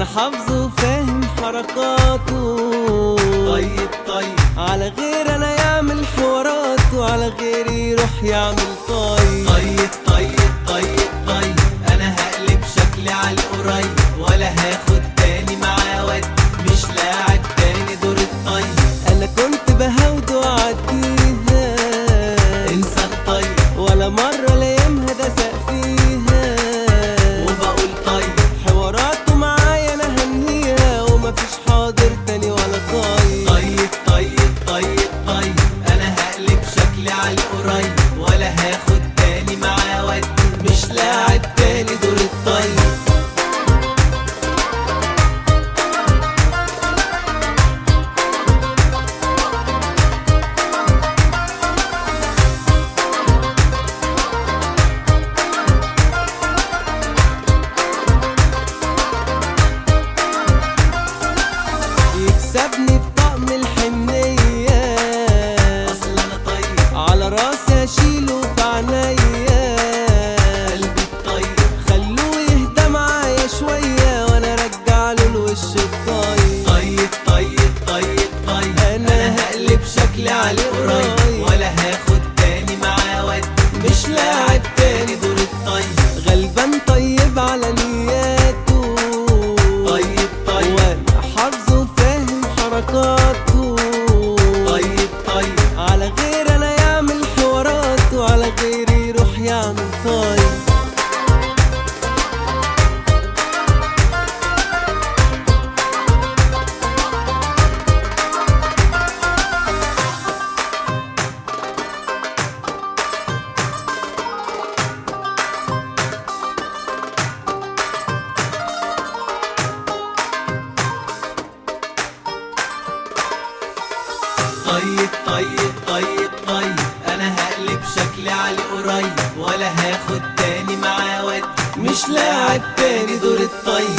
حافظه وفاهم حركاته طيب طيب على غير انا يعمل حوارات وعلى غيري يروح يعمل طيب طيب طيب طيب طيب انا هقلب شكلي على القريب ولا هاخد تاني معاه ود مش لاعب تاني دور الطيب انا كنت بهود واعديها انسى الطيب ولا مرة لايمها دسق فيها وبقول طيب حواراته معايا انا هنهيها ومفيش حاضر تاني ولا طيب طيب طيب طيب طيب انا هقلب شكلي على القريب ولا هاخد تاني معاه ود مش لاعب تاني دور الطيب يكسبني بطقم الحنية اصل انا طيب على راسي اشيله في عينيا قلبي الطيب خلوه يهدى معايا شوية وانا ارجع له الوش الطايب طيب طيب طيب طيب أنا انا هقلب شكلي على القريب ولا هاخد تاني معاه ود مش لاعب تاني دور الطيب غلبان طيب على نياته طيب طيب وانا حافظه وفاهم حركاته طيب طيب على غير انا يعمل حوارات وعلى غيري يروح يعمل طيب طيب طيب طيب طيب انا هقلب شكلي على القريب ولا هاخد تاني معاه ود مش لاعب تاني دور الطيب